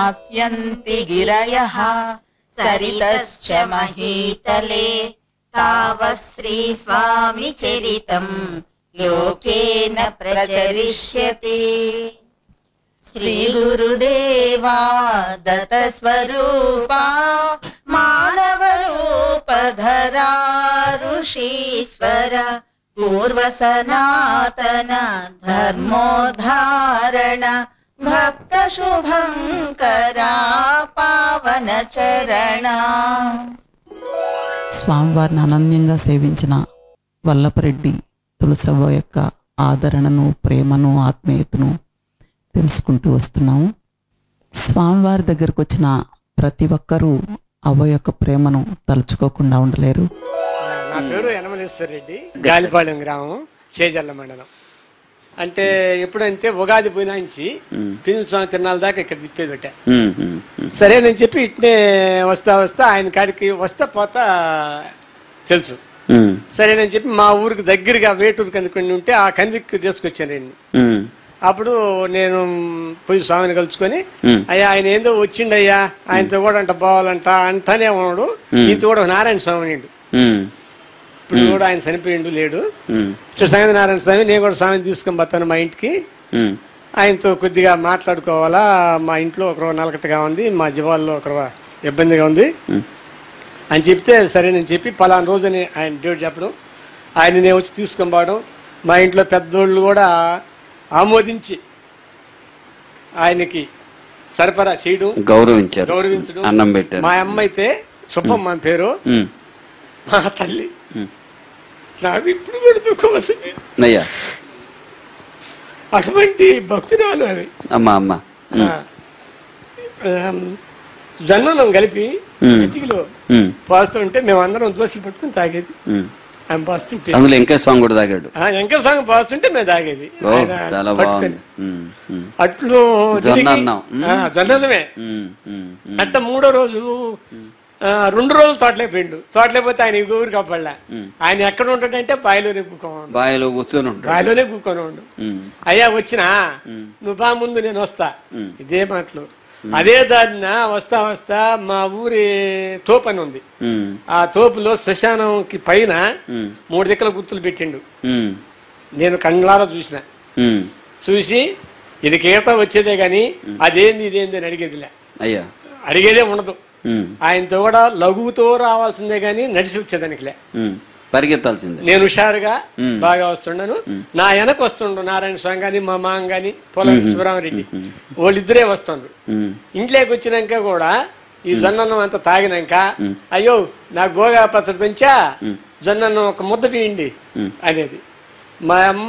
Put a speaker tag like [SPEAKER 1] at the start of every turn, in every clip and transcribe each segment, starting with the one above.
[SPEAKER 1] यास्यन्ति गिरयः सरितश्च महीतले तावत् श्रीस्वामिचरितम् लोकेन प्रचरिष्यति श्रीगुरुदेवा दत्तस्वरूपा मानवरूपधरा ऋषीश्वर पूर्वसनातन धर्मोद्धारण भक्तशुभङ्करा पावनचरणा
[SPEAKER 2] స్వామివారిని అనన్యంగా సేవించిన వల్లపరెడ్డి తులసవ్వ యొక్క ఆదరణను ప్రేమను ఆత్మీయతను తెలుసుకుంటూ వస్తున్నాము స్వామివారి దగ్గరకు వచ్చిన ప్రతి ఒక్కరూ అవ్వ యొక్క ప్రేమను తలుచుకోకుండా ఉండలేరు
[SPEAKER 3] నా పేరు యనమలేశ్వర రెడ్డి గాలిపాలెం గ్రామం చేజర్ల మండలం అంటే ఎప్పుడంటే ఉగాది పోయినాంచి పిని స్వామి తిరణాల దాకా ఇక్కడ తిప్పేది పెట్టా
[SPEAKER 4] ఉమ్, ఉమ్, ఉమ్.
[SPEAKER 3] సరేనని చెప్పి ఇట్నే వస్తా వస్తా ఆయన కాడికి వస్తా పోతా తెలుసు
[SPEAKER 4] ఉమ్,
[SPEAKER 3] సరేనని చెప్పి మా ఊరికి దగ్గరగా వేటూరు కనుక్కొని ఉంటే ఆ కందికి తీసుకొచ్చాను నేను
[SPEAKER 4] ఉమ్,
[SPEAKER 3] అప్పుడు నేను పోయి స్వామిని కలుసుకొని
[SPEAKER 4] ఉమ్.
[SPEAKER 3] అయ్యా ఆయన ఏందో వచ్చిండయ్యా ఆయనతో కూడా అంట పోవాలంట అంటానే ఉన్నాడు ఈయనతో కూడా ఒక నారాయణ స్వామి నిండు
[SPEAKER 4] ఉమ్,
[SPEAKER 3] ఇప్పుడు కూడా ఆయన చనిపోయిండు లేడు
[SPEAKER 4] ఉమ్,
[SPEAKER 3] ఇప్పుడు సంగతి నారాయణ స్వామి నేను కూడా స్వామిని తీసుకొని పోతాను మా ఇంటికి
[SPEAKER 4] ఉమ్,
[SPEAKER 3] ఆయనతో కొద్దిగా మాట్లాడుకోవాలా మా ఇంట్లో ఒక నలకట్టుగా ఉంది మా జీవాల్లో ఒక ఇబ్బందిగా ఉంది
[SPEAKER 4] ఉమ్.
[SPEAKER 3] అని చెప్తే సరేనని చెప్పి పలానా రోజుని ఆయన డేట్ చెప్పడం ఆయన నేను వచ్చి తీసుకొని పోవడం మా ఇంట్లో పెద్దోళ్ళు కూడా ఆమోదించి ఆయనకి సరఫరా చేయడం
[SPEAKER 4] గౌరవించారు
[SPEAKER 3] గౌరవించడం
[SPEAKER 4] అన్నం పెట్టారు
[SPEAKER 3] మా అమ్మ అయితే సుబ్బమ్మ అని పేరు
[SPEAKER 4] ఉమ్,
[SPEAKER 3] మా తల్లి
[SPEAKER 4] ఉమ్.
[SPEAKER 3] నాకు ఇప్పుడు కూడా దుఃఖం వస్తుంది
[SPEAKER 4] అయ్యా
[SPEAKER 3] అటువంటి భక్తురాలు అవి
[SPEAKER 4] అమ్మా అమ్మ ఉమ్,
[SPEAKER 3] జన్మనం కలిపి
[SPEAKER 4] ఉమ్.
[SPEAKER 3] మజ్జిగలో
[SPEAKER 4] ఉమ్,
[SPEAKER 3] పోస్తుంటే మేము అందరం దోశలు పట్టుకుని తాగేది
[SPEAKER 4] ఉమ్.
[SPEAKER 3] ఆయన పోస్తుంటే
[SPEAKER 4] అందులో ఇంకా స్వామి కూడా తాగాడు
[SPEAKER 3] ఆ, ఎంకల సంగం పోస్తుంటే మేము తాగేది
[SPEAKER 4] ఓ
[SPEAKER 3] ఆయన
[SPEAKER 4] చాలా
[SPEAKER 3] పట్టుకొని.
[SPEAKER 4] బాగుంది ఉమ్, ఉమ్,
[SPEAKER 3] అట్లు
[SPEAKER 4] జొన్న
[SPEAKER 3] తిరిగి-
[SPEAKER 4] అన్నం. ఉమ్.
[SPEAKER 3] ఆ, జొన్న అన్నమే
[SPEAKER 4] ఉమ్, ఉమ్, ఉమ్.
[SPEAKER 3] అట్ట మూడో రోజు ఆ, రెండు రోజులు తోటలేపోయిండు తోటలేకపోతే ఆయన ఈ ఊరికి అవ్వళ్ళ
[SPEAKER 4] ఉమ్.
[SPEAKER 3] ఆయన ఎక్కడ ఉంటాడంటే బాయిలోనే కూకోండు
[SPEAKER 4] బావిలో కూర్చొని ఉంటాడు
[SPEAKER 3] బాయిలోనే కూకొని ఉండు
[SPEAKER 4] ఉమ్,
[SPEAKER 3] అయ్యా వచ్చినా
[SPEAKER 4] ఉమ్.
[SPEAKER 3] నువ్వు బా ముందు నేను వస్తా
[SPEAKER 4] ఉమ్.
[SPEAKER 3] ఇదే మాటలు అదే దారిన వస్తా వస్తా మా ఊరి తోపు అని ఉంది
[SPEAKER 4] ఉమ్,
[SPEAKER 3] ఆ తోపులో శ్మశానంకి పైన
[SPEAKER 4] ఉమ్,
[SPEAKER 3] మూడు దిక్కల గుర్తులు పెట్టిండు
[SPEAKER 4] ఉమ్,
[SPEAKER 3] నేను కండ్లారా చూసిన
[SPEAKER 4] ఉమ్.
[SPEAKER 3] చూసి ఇది ఈత వచ్చేదే గాని అదేంది ఇదేంది అని అడిగేదిలే
[SPEAKER 4] అయ్యా
[SPEAKER 3] అడిగేదే ఉండదు
[SPEAKER 4] ఉమ్,
[SPEAKER 3] ఆయనతో కూడా లఘువుతో రావాల్సిందే గాని నడిచి వచ్చేదానికిలే
[SPEAKER 4] ఉమ్. పరిగెత్తాల్సిందే
[SPEAKER 3] నేను హుషారుగా
[SPEAKER 4] మ్.
[SPEAKER 3] బాగా వస్తున్నాను నా వెనక వస్తుండు నారాయణ స్వామి గాని మా మామ గాని పొలం శివరామరెడ్డి వాళ్ళిద్దరే వస్తుండ్రు
[SPEAKER 4] ఉమ్,
[SPEAKER 3] ఇంట్లోకి వచ్చినాక కూడా ఈ జొన్నన్నం అంతా తాగినాక అయ్యో నా గోగా పచ్చడి పెంచా జొన్నన్నం ఒక ముద్ద పీయండి అనేది మా అమ్మ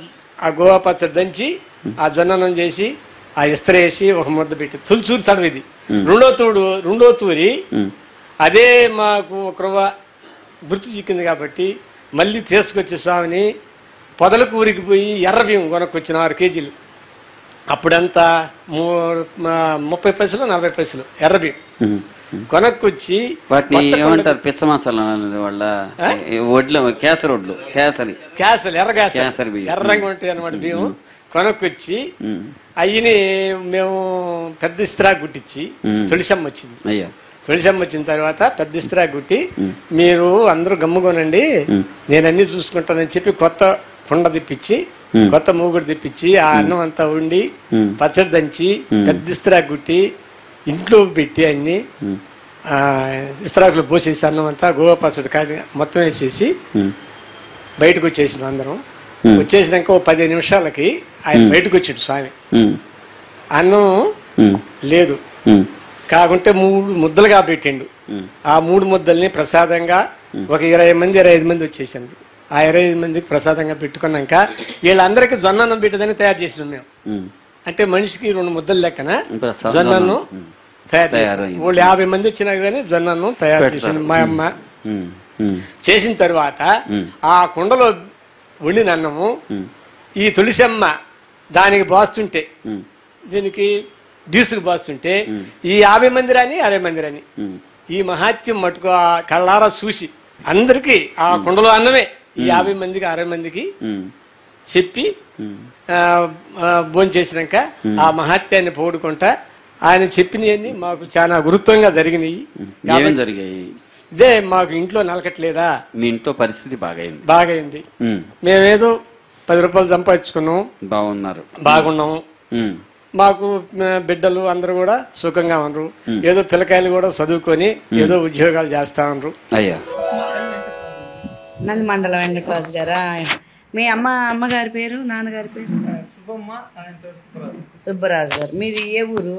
[SPEAKER 3] ఆ గోవా పచ్చడి దంచి ఆ జొన్నన్నం చేసి ఆ ఇస్త్ర వేసి ఒక ముద్ద పెట్టి తులుచూరి తడవిది రెండో తూడు రెండో తూరి
[SPEAKER 4] ఉమ్,
[SPEAKER 3] అదే మాకు ఒక రవ్వ గుర్తు చిక్కింది కాబట్టి మళ్ళీ తీసుకొచ్చి స్వామిని పొదలకు ఊరికి పోయి ఎర్ర బియ్యం కొనుక్కొచ్చిన ఆరు కేజీలు అప్పుడంతా మూ- మా- ముప్పై పైసలు నలభై పైసలు ఎర్ర బియ్యం
[SPEAKER 4] ఉమ్.
[SPEAKER 3] కొనుక్కొచ్చి
[SPEAKER 4] వాటిని
[SPEAKER 3] కొత్త కొండ-
[SPEAKER 4] ఏమంటారు పిచ్చ మసాలా అనే వాళ్ళ ఈ వడ్లు కేసరి వడ్లు కేసరి
[SPEAKER 3] క్యాసలు ఎర్ర
[SPEAKER 4] కేసరి
[SPEAKER 3] క్యాసలు
[SPEAKER 4] బియ్యం.
[SPEAKER 3] ఎర్రంగా ఉంటాయి అనమాట బియ్యం కొనుక్కొచ్చి
[SPEAKER 4] ఉమ్,
[SPEAKER 3] అయ్యిని మేము పెద్ద ఇస్త్రా గుట్టించి
[SPEAKER 4] మ్.
[SPEAKER 3] తులసమ్మ వచ్చింది
[SPEAKER 4] అయ్యా
[SPEAKER 3] తులసమ్మ వచ్చిన తర్వాత పెద్ద ఇస్త్రా గుట్టి మీరు అందరూ గమ్ముకోనండి నేను అన్ని చూసుకుంటానని చెప్పి కొత్త కుండ తెప్పించి కొత్త మూగుడు తెప్పించి ఆ అన్నం అంతా వండి
[SPEAKER 4] మ్.
[SPEAKER 3] పచ్చడి దంచి పెద్ద ఇస్త్రా గుట్టి ఇంట్లో పెట్టి అన్ని ఆ, ఇస్త్రాకులు పోసేసి అన్నం అంతా గోవా పచ్చడి కాడి మొత్తం వేసేసి
[SPEAKER 4] ఉమ్,
[SPEAKER 3] బయటకు వచ్చేసినాం అందరం
[SPEAKER 4] మ్.
[SPEAKER 3] వచ్చేసినాక ఓ పదిహేను నిమిషాలకి ఆయన బయటకు వచ్చాడు స్వామి
[SPEAKER 4] ఉమ్,
[SPEAKER 3] అన్నం
[SPEAKER 4] ఉమ్,
[SPEAKER 3] లేదు
[SPEAKER 4] ఉమ్,
[SPEAKER 3] కాకుంటే మూడు ముద్దలుగా పెట్టిండు
[SPEAKER 4] ఉమ్.
[SPEAKER 3] ఆ మూడు ముద్దల్ని ప్రసాదంగా ఒక ఇరవై మంది ఇరవై ఐదు మంది వచ్చేసారు ఆ ఇరవై ఐదు మందికి ప్రసాదంగా పెట్టుకున్నాక వీళ్ళందరికీ జొన్నన్నం పెట్టదని తయారు చేసినాం మేము
[SPEAKER 4] ఉమ్.
[SPEAKER 3] అంటే మనిషికి రెండు ముద్దలు లెక్కన
[SPEAKER 4] ప్రసాదం,
[SPEAKER 3] జొన్నన్నం
[SPEAKER 4] ఉమ్.
[SPEAKER 3] తయారు చేసాం
[SPEAKER 4] తయారైంది.
[SPEAKER 3] వాళ్ళు యాభై మంది వచ్చినా కానీ జొన్నన్నం తయారు చేసింది మా అమ్మ
[SPEAKER 4] ఉమ్, ఉమ్,
[SPEAKER 3] చేసిన తర్వాత ఆ కుండలో వండిన అన్నము ఈ తులసమ్మ దానికి బాస్తుంటే
[SPEAKER 4] ఉమ్,
[SPEAKER 3] దీనికి డీసుకు బాస్తుంటే ఈ యాభై మంది రాని అరవై మంది రాని
[SPEAKER 4] ఉమ్.
[SPEAKER 3] ఈ మహాత్యం మటుకు ఆ కళ్ళారా చూసి అందరికీ ఆ కుండలో అన్నమే ఈ యాభై మందికి అరవై మందికి
[SPEAKER 4] ఉమ్,
[SPEAKER 3] చెప్పి
[SPEAKER 4] ఉమ్.
[SPEAKER 3] భోజనం చేసినాక ఆ మహాత్యాన్ని పోడుకుంటా ఆయన చెప్పినవన్నీ మాకు చాలా గురుత్వంగా జరిగినాయి
[SPEAKER 4] ఏమేం జరిగాయి
[SPEAKER 3] ఇదే మాకు ఇంట్లో నలకట్లేదా
[SPEAKER 4] మీ ఇంట్లో పరిస్థితి బాగైంది
[SPEAKER 3] బాగైంది
[SPEAKER 4] ఉమ్,
[SPEAKER 3] మేమేదో పది రూపాయలు సంపాదించుకున్నాం
[SPEAKER 4] బాగున్నారు
[SPEAKER 3] బాగున్నాము
[SPEAKER 4] ఉమ్,
[SPEAKER 3] మాకు ఆ, బిడ్డలు అందరూ కూడా సుఖంగా ఉన్నారు ఏదో పిల్లకాయలు కూడా చదువుకొని ఏదో ఉద్యోగాలు చేస్తా ఉన్నారు
[SPEAKER 4] అయ్యా
[SPEAKER 5] నంది మండల వెంకటరాజు గారా మీ అమ్మ అమ్మగారి పేరు నాన్నగారి పేరు సుబ్బరాజు గారు మీది ఏ ఊరు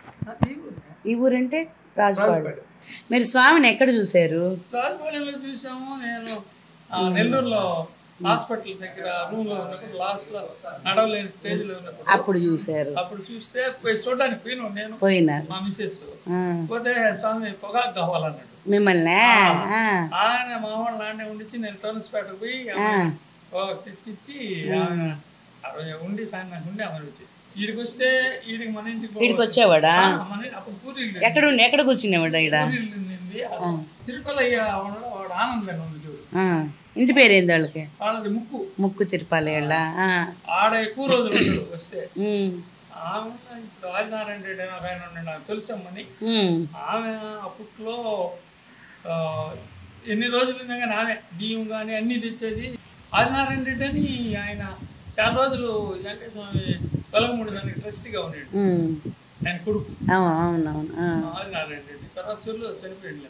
[SPEAKER 5] ఈ ఊరంటే రాజుపాడు మీరు స్వామిని ఎక్కడ చూశారు
[SPEAKER 6] రాజపాలెంలో చూసాము నేను ఆ, నెల్లూరులో హాస్పిటల్ దగ్గర రూమ్ లో ఉన్నప్పుడు లాస్ట్ లో నడవలేని స్టేజ్ లో ఉన్నప్పుడు
[SPEAKER 5] అప్పుడు చూశారు
[SPEAKER 6] అప్పుడు చూస్తే పోయి చూడడానికి పోయినాం నేను
[SPEAKER 5] పోయినారు
[SPEAKER 6] మా మిసెస్
[SPEAKER 5] ఆ.
[SPEAKER 6] పోతే స్వామి పొగాకు కావాలన్నాడు
[SPEAKER 5] మిమ్మల్ని ఆ,
[SPEAKER 6] ఆయన మా వాళ్ళు నాన్నే ఉండిచ్చి నేను టర్న్స్పేటకు పోయి ఆమె పొగాకు తెచ్చిచ్చి ఆమె ఆమె ఉండి సాయంత్రం ఉండి ఆమె వచ్చి ఈడికి వస్తే ఈడికి మన ఇంటికి పోవాలి.
[SPEAKER 5] ఈడికి వచ్చేవాడా
[SPEAKER 6] ఆ, మన అప్పుడు పూరి ఇల్లు
[SPEAKER 5] ఎక్కడ ఉండి ఎక్కడ కూర్చునేవాడు ఇక్కడ
[SPEAKER 6] పూరి ఇల్లు ఉండింది. తిరుపలయ్య వాడు వాడు ఆనందంగా ఉంది చూడు
[SPEAKER 5] ఆ, ఇంటి పేరు ఏంది వాళ్ళకి
[SPEAKER 6] వాళ్ళది ముక్కు
[SPEAKER 5] ముక్కు తిరుపాలి వాళ్ళ
[SPEAKER 6] ఆడ ఎక్కువ రోజులు ఉండడు వస్తే ఆమె ఇప్పుడు ఆదినారాయణ రెడ్డి అని ఒక ఆయన ఉన్నాడు నాకు తెలుసమ్మని ఆమె అప్పట్లో ఆ, ఎన్ని రోజులు ఉన్నా కానీ ఆమె బియ్యం కానీ అన్ని తెచ్చేది ఆదినారాయణ రెడ్డి అని ఆయన చాలా రోజులు వెంకటేశ్వర స్వామి వెలగమూడి దానికి ట్రస్టీగా ఉన్నాడు ఆయన కొడుకు
[SPEAKER 5] అవునవును
[SPEAKER 6] ఆదినారాయణ రెడ్డి తర్వాత చెల్లు చనిపోయింది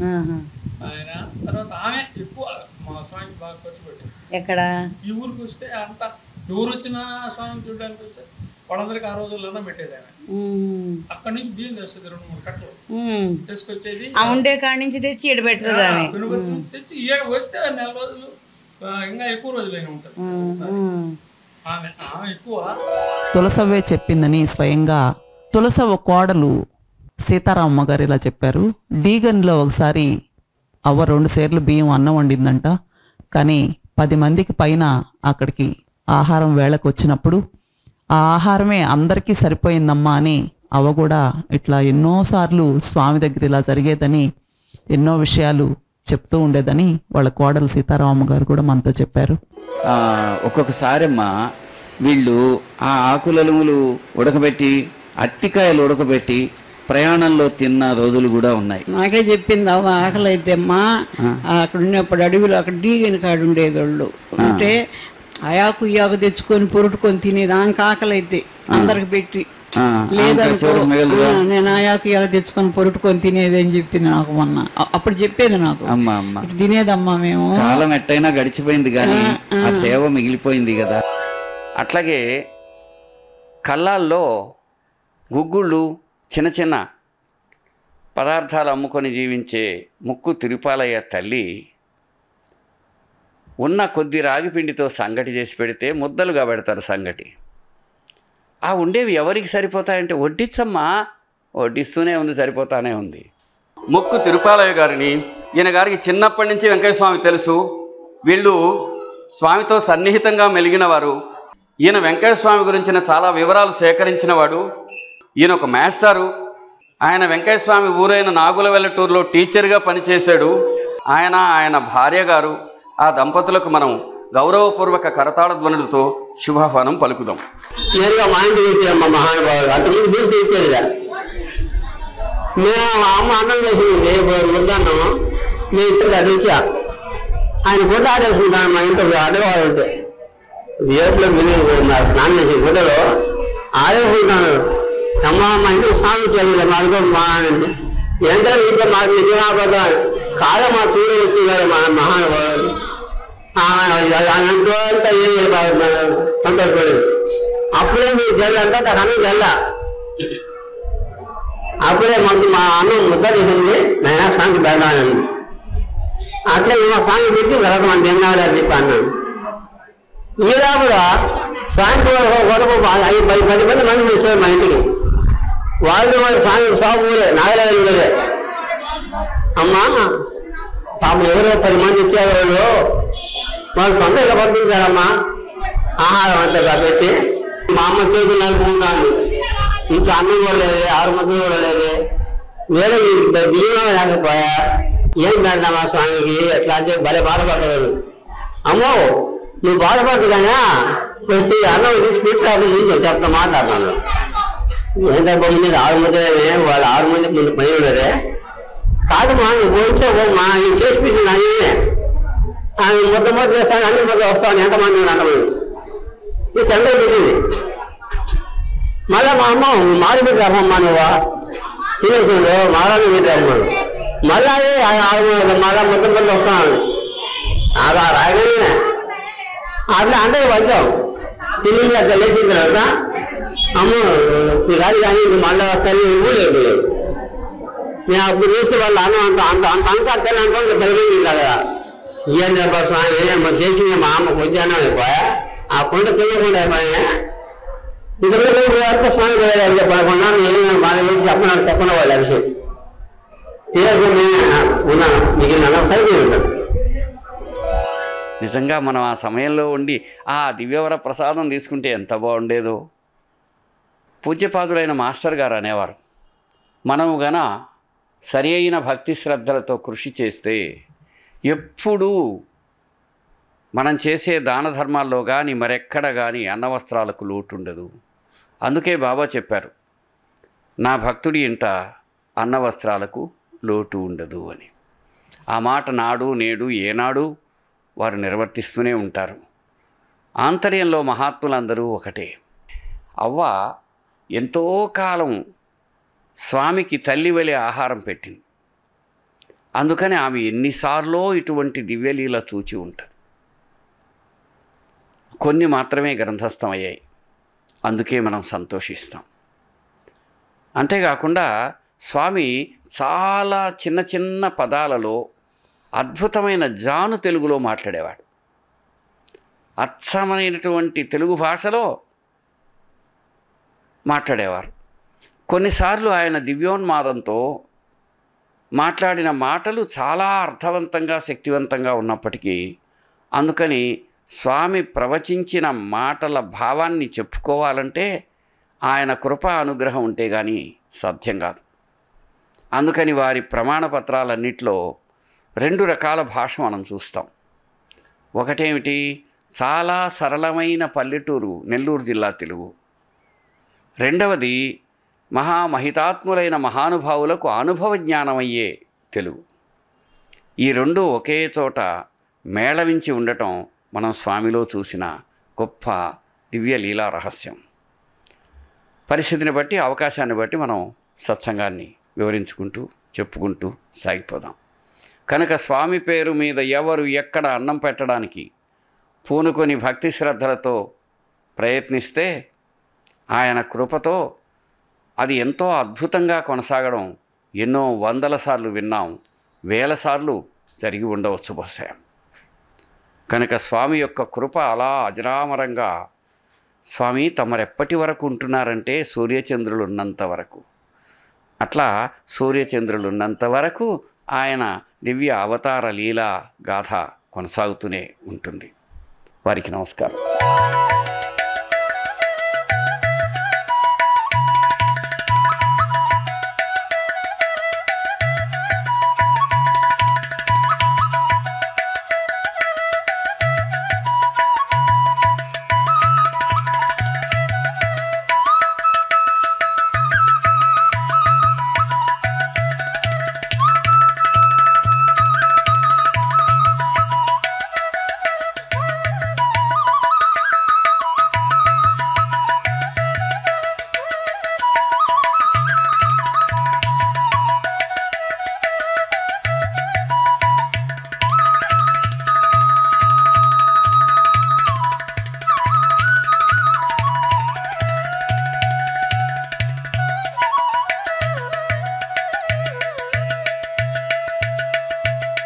[SPEAKER 6] ఆయన తర్వాత ఆమె ఎక్కువ మా స్వామికి బాగా ఖర్చు పెట్టింది
[SPEAKER 5] ఎక్కడ
[SPEAKER 6] ఈ ఊరికి వస్తే అంత ఎవరు వచ్చినా స్వామి చూడడానికి వస్తే వాళ్ళందరికీ ఆ రోజుల్లో అన్నం పెట్టేది ఆమె
[SPEAKER 5] ఉమ్,
[SPEAKER 6] అక్కడి నుంచి బియ్యం తెస్తుంది రెండు మూడు కట్టలు
[SPEAKER 5] ఉమ్.
[SPEAKER 6] తీసుకొచ్చేది
[SPEAKER 5] ఆ ఉండే కాడి నుంచి తెచ్చి ఈడ పెడుతుంది ఆమె
[SPEAKER 6] పెనుగొచ్చు తెచ్చి ఈడ వస్తే నెల రోజులు ఆ, ఇంకా ఎక్కువ రోజులైనా ఉంటుంది
[SPEAKER 5] ఉమ్.
[SPEAKER 6] ఆమె ఆమె ఎక్కువ
[SPEAKER 2] తులసవ్వే చెప్పిందని స్వయంగా తులసవ్వ కోడలు సీతారామమ్మ గారు ఇలా చెప్పారు డీగన్లో ఒకసారి అవ్వ రెండు సేర్లు బియ్యం అన్నం వండిందంట కానీ పది మందికి పైన అక్కడికి ఆహారం వేళకు వచ్చినప్పుడు ఆ ఆహారమే అందరికీ సరిపోయిందమ్మా అని అవ్వ కూడా ఇట్లా ఎన్నోసార్లు స్వామి దగ్గర ఇలా జరిగేదని ఎన్నో విషయాలు చెప్తూ ఉండేదని వాళ్ళ కోడలు సీతారామమ్మ గారు కూడా మనతో చెప్పారు
[SPEAKER 4] ఆ, ఒక్కొక్కసారమ్మా వీళ్ళు ఆ ఆకులలుములు ఉడకబెట్టి అట్టికాయలు ఉడకబెట్టి ప్రయాణంలో తిన్న రోజులు కూడా ఉన్నాయి
[SPEAKER 7] నాకే చెప్పింది అవ్వ ఆకలి అయితే అమ్మా అక్కడ ఉన్నప్పుడు అడవిలో అక్కడ డీగని కాడు ఉండేది వాళ్ళు అంటే ఆయాకు ఇయాకు తెచ్చుకొని పొరుటుకొని తినేది ఆమెకు ఆకలి అయితే అందరికి పెట్టి
[SPEAKER 4] ఆ,
[SPEAKER 7] లేదనుకో
[SPEAKER 4] ఆమెకు చివరికి మిగలదుగా.
[SPEAKER 7] ఆ, నేను ఆయాకు ఇయాకు తెచ్చుకొని పొరుటుకొని తినేది అని చెప్పింది నాకు మొన్న అ- అప్పుడు చెప్పేది నాకు
[SPEAKER 4] అమ్మ అమ్మ
[SPEAKER 7] ఇటు తినేదమ్మా మేము
[SPEAKER 4] కాలం ఎట్టయినా గడిచిపోయింది కానీ ఆ సేవ మిగిలిపోయింది కదా అట్లాగే కళ్ళాల్లో గుగ్గుళ్ళు చిన్న చిన్న పదార్థాలు అమ్ముకొని జీవించే ముక్కు తిరుపాలయ్య తల్లి ఉన్న కొద్ది రాగి పిండితో సంగటి చేసి పెడితే ముద్దలుగా పెడతారు సంగటి ఆ ఉండేవి ఎవరికి సరిపోతాయంటే వడ్డించమ్మా వడ్డిస్తూనే ఉంది సరిపోతానే ఉంది ముక్కు తిరుపాలయ్య గారిని ఈయన గారికి చిన్నప్పటి నుంచి వెంకయ్య స్వామి తెలుసు వీళ్ళు స్వామితో సన్నిహితంగా మెలిగిన వారు ఈయన వెంకయ్య స్వామి గురించిన చాలా వివరాలు సేకరించిన వాడు ఈయన ఒక మాస్టారు ఆయన వెంకయ్య స్వామి ఊరైన నాగుల వెల్లటూరులో టీచర్గా పనిచేశాడు ఆయన ఆయన భార్య గారు ఆ దంపతులకు మనం గౌరవపూర్వక కరతాళ ధ్వనులతో శుభాహ్వానం పలుకుదాం
[SPEAKER 8] నేరుగా మా ఇంటికి వచ్చారమ్మ మహానుభావుడు అంతకుముందు పిలిచి ఇచ్చారుగా మేము మా అమ్మ అన్నం చేసింది వద్దన్నాం మేము ఇద్దరు అటు వచ్చా ఆయన ఫోటో ఆడేసుకుంటాను మా ఇంట్లో అడగవాలంటే ఏట్లో మిగిలి నా స్నానం చేసే ఫోటోలో ఆడేసుకుంటాను అమ్మ మా ఇంటికి స్నానం చేయాలి మా అనుకో మా అంటే ఏంటంటే ఇంట్లో మాకు నిజమా కాదమ్మా చూడ వచ్చి కదా మా మహానుభావుడు ఎంతో అంత సంతోషపడేది అప్పుడే మీరు జల్లంతా తన అన్నం జల్ల అప్పుడే మాకు మా అన్నం ముద్ద చేసింది నైనా సాంగ్ పెడతానండి అట్లే మా సాంగ్ పెట్టి తర్వాత మన తిన్నాడు అని చెప్పి అన్నాను ఈడ కూడా సాంగ్ కొరకు ఐదు పది పది మంది మంది వచ్చారు మా ఇంటికి వాళ్ళు వాళ్ళ సాంగ్ సాగు ఊరే నాగరాజు ఊరే అమ్మా పాపం ఎవరో పది మంది ఇచ్చారు వాళ్ళు వాళ్ళు తొందరగా పంపించారమ్మా ఆహారం అంతా పెట్టి మా అమ్మ చేతులు నలుపుకుంటాను ఇంకా అన్నం కూడా లేదు ఆరు మంది కూడా లేదు వేరే ఈ బియ్యం లేకపోయా ఏం పెడతామా స్వామికి ఎట్లా అని చెప్పి భలే బాధపడ్డారు అమ్మో నువ్వు బాధపడ్డు కానీ వచ్చి అన్నం తీసి పెట్టాను ముందు చెప్తా మాట్లాడుతున్నాను ఏంటబ్బా ముందు ఆరు మంది వాళ్ళు ఆరు మంది ముందు పైన ఉన్నారే కాదమ్మా నువ్వు పోయింటే మా ఈ కేసు పెట్టిన అయ్యే ఆమె ముద్ద ముద్ద వేస్తాను అన్ని ముద్ద వస్తాను ఎంతమంది ఉన్నారు అంతమంది ఇది చంద్ర పెట్టింది మళ్ళా మా అమ్మ మారి పెట్టి రమ్మమ్మా నువ్వు తినేసిండు మారాన్ని పెట్టి రమ్మను మళ్ళా అదే ఆ ఆరు మంది మళ్ళా ముద్ద ముద్ద వస్తాను అలా రాగానే అట్లా అంటే వచ్చాం తిరిగి అట్లా లేచిన తర్వాత అమ్మ ఈ రాజు కానీ ఇంక మళ్ళీ వస్తాను ఇవ్వలేదు నేను అప్పుడు చూస్తే వాళ్ళు అన్నం అంత అంత అంత అంత అంతే అనుకో పెరిగింది కదా ఇవన్నీ అబ్బా స్వామి మరి చేసింది మా అమ్మ కొంచెం అయిపోయా ఆ కొండ చిన్నకుండా అయిపోయా ఇద్దరు వరకు స్వామి పోయారు చెప్పకుండా నేను మన గురించి చెప్పిన చెప్పిన వాళ్ళు ఆ విషయం తీరకుండా ఉన్నాను మిగిలిన సరిపోయింది
[SPEAKER 4] నిజంగా మనం ఆ సమయంలో ఉండి ఆ దివ్యవర ప్రసాదం తీసుకుంటే ఎంత బాగుండేదో పూజ్యపాదులైన మాస్టర్ గారు అనేవారు మనము గన సరి అయిన భక్తి శ్రద్ధలతో కృషి చేస్తే ఎప్పుడూ మనం చేసే దాన ధర్మాల్లో కానీ మరెక్కడ కానీ అన్నవస్త్రాలకు లోటు ఉండదు అందుకే బాబా చెప్పారు నా భక్తుడి ఇంట అన్నవస్త్రాలకు లోటు ఉండదు అని ఆ మాట నాడు నేడు ఏనాడు వారు నిర్వర్తిస్తూనే ఉంటారు ఆంతర్యంలో మహాత్ములందరూ ఒకటే అవ్వ ఎంతో కాలం స్వామికి తల్లి వలె ఆహారం పెట్టింది అందుకని ఆమె ఎన్నిసార్లో ఇటువంటి దివ్యలీల చూచి ఉంటుంది కొన్ని మాత్రమే గ్రంథస్థమయ్యాయి అందుకే మనం సంతోషిస్తాం అంతేకాకుండా స్వామి చాలా చిన్న చిన్న పదాలలో అద్భుతమైన జాను తెలుగులో మాట్లాడేవాడు అచ్చమైనటువంటి తెలుగు భాషలో మాట్లాడేవారు కొన్నిసార్లు ఆయన దివ్యోన్మాదంతో మాట్లాడిన మాటలు చాలా అర్థవంతంగా శక్తివంతంగా ఉన్నప్పటికీ అందుకని స్వామి ప్రవచించిన మాటల భావాన్ని చెప్పుకోవాలంటే ఆయన కృప అనుగ్రహం ఉంటే కానీ సాధ్యం కాదు అందుకని వారి ప్రమాణ పత్రాలన్నిట్లో రెండు రకాల భాష మనం చూస్తాం ఒకటేమిటి చాలా సరళమైన పల్లెటూరు నెల్లూరు జిల్లా తెలుగు రెండవది మహామహితాత్ములైన మహానుభావులకు అనుభవ జ్ఞానమయ్యే తెలుగు ఈ రెండు ఒకే చోట మేళవించి ఉండటం మనం స్వామిలో చూసిన గొప్ప దివ్య లీలా రహస్యం పరిస్థితిని బట్టి అవకాశాన్ని బట్టి మనం సత్సంగాన్ని వివరించుకుంటూ చెప్పుకుంటూ సాగిపోదాం కనుక స్వామి పేరు మీద ఎవరు ఎక్కడ అన్నం పెట్టడానికి పూనుకొని భక్తి శ్రద్ధలతో ప్రయత్నిస్తే ఆయన కృపతో అది ఎంతో అద్భుతంగా కొనసాగడం ఎన్నో వందల సార్లు విన్నాం వేల సార్లు జరిగి ఉండవచ్చు బహుశా కనుక స్వామి యొక్క కృప అలా అజరామరంగా స్వామి తమరెప్పటి వరకు ఉంటున్నారంటే సూర్యచంద్రులు ఉన్నంత వరకు అట్లా సూర్యచంద్రులు ఉన్నంత వరకు ఆయన దివ్య అవతార లీలా గాథ కొనసాగుతూనే ఉంటుంది వారికి నమస్కారం